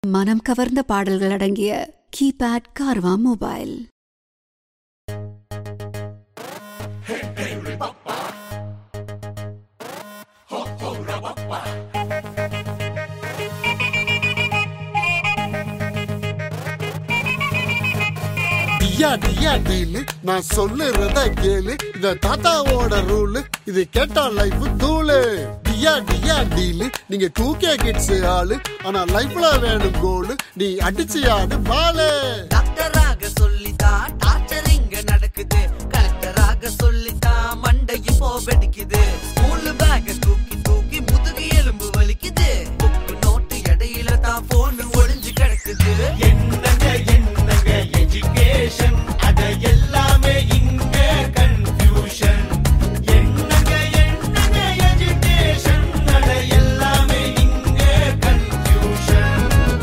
மனம் கவர்ந்த பாடல்கள் அடங்கிய கீபேட் கார்வா மொபைல் டியா டியா டீலு நான் சொல்லுறத கேளு இத தாத்தாவோட ரூலு இது கேட்டா லைஃப் தூளு டியா டியா டீலு நீங்க டூ கே கிட்ஸ் ஆளு ஆனா லைஃப்ல வேணும் கோலு நீ அடிச்சு ஆடு பாலு டாக்டராக சொல்லித்தான் டார்ச்சர் இங்க நடக்குது கலெக்டராக சொல்லித்தான் மண்டை இப்போ வெடிக்குது ஸ்கூல் பேக்க தூக்கி தூக்கி முதுகு எலும்பு வலிக்குது புக்கு நோட்டு இடையில தான் போன் ஒளிஞ்சு கிடக்குது என்னங்க என்னங்க எஜுகேஷன் அத எல்லாமே இங்க கன்ஃபியூஷன் என்னங்க என்னங்க எஜுகேஷன் அத எல்லாமே இங்க கன்ஃபியூஷன்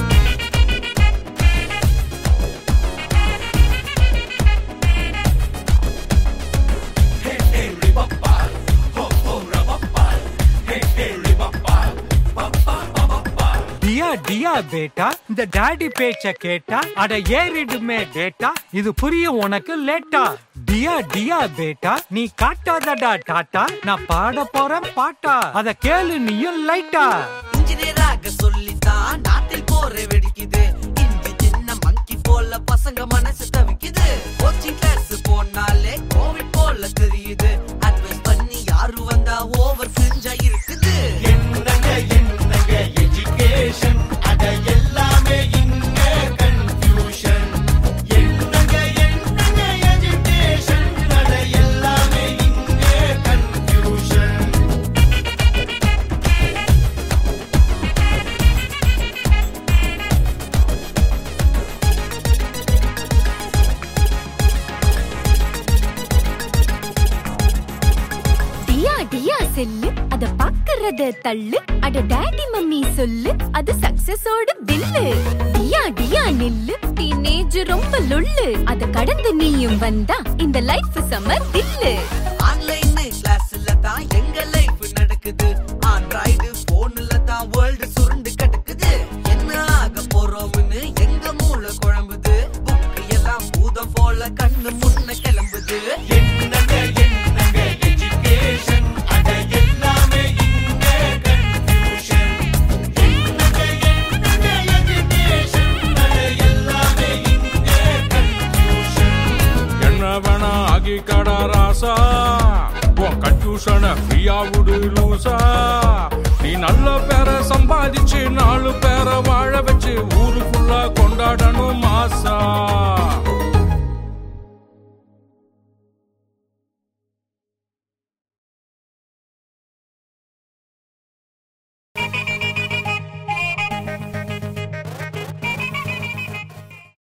டியா டியா பேட்டா இந்த டாடி பேச்ச கேட்டா அட ஏறிடுமே டேட்டா இது புரியும் உனக்கு லேட்டா டியா டியா பேட்டா நீ காட்டாதடா டாட்டா நான் பாட போறேன் பாட்டா அத கேளு நீயும் லைட்டா இன்ஜினியராக சொல்லித்தான் நாட்டில் போற வெடிக்குது இஞ்சி சின்ன மங்கி போல பசங்க மனசு தவிக்குது கோச்சிங் கிளாஸ் போனாலே கோவிட் போல தெரியுது அட்வைஸ் பண்ணி யாரு வந்தா ஓவர் ஃபிரிஞ்சா இருக்குது என்னங்க என்னங்க எஜுகேஷன் அத எல்லாமே இங்க கன்ஃபியூஷன் என்னங்க என்னங்க எஜுகேஷன் அத எல்லாமே இங்க கன்ஃபியூஷன் டியா டியா செல்லு அத பாக்குறத தள்ளு அட டாடி மம்மி சொல்லு அது சக்சஸோட பில்லு டியா டியா நில்லு டீனேஜ் ரொம்ப லொள்ளு அத கடந்து நீயும் வந்தா இந்த லைஃப் சம்மர் தில்லு ஆன்லைன் கிளாஸ்ல தான் எங்க லைஃப் நடக்குது ஆண்ட்ராய்டு போன்ல தான் வேர்ல்டு சுருண்டு கிடக்குது என்ன ஆக போறோம்னு எங்க மூளை குழம்புது புக்கு எல்லாம் பூதம் போல கண்ணு முன்ன கிளம்புது என்னங்க என்னங்க எஜுகேஷன் அத எல்லாமே இங்க கன்ஃபியூஷன் என்னங்க என்னங்க எஜுகேஷன் அத எல்லாமே இங்க கன்ஃபியூஷன் என்ன வேணா ஆகிக்கடா ராசா உன் கன்ஃபியூஷனை ஃப்ரீயா விடு லூசா நீ நல்ல பேரை சம்பாதிச்சு நாலு பேரை வாழ வச்சு ஊருக்குள்ள கொண்டாடணும் மாசா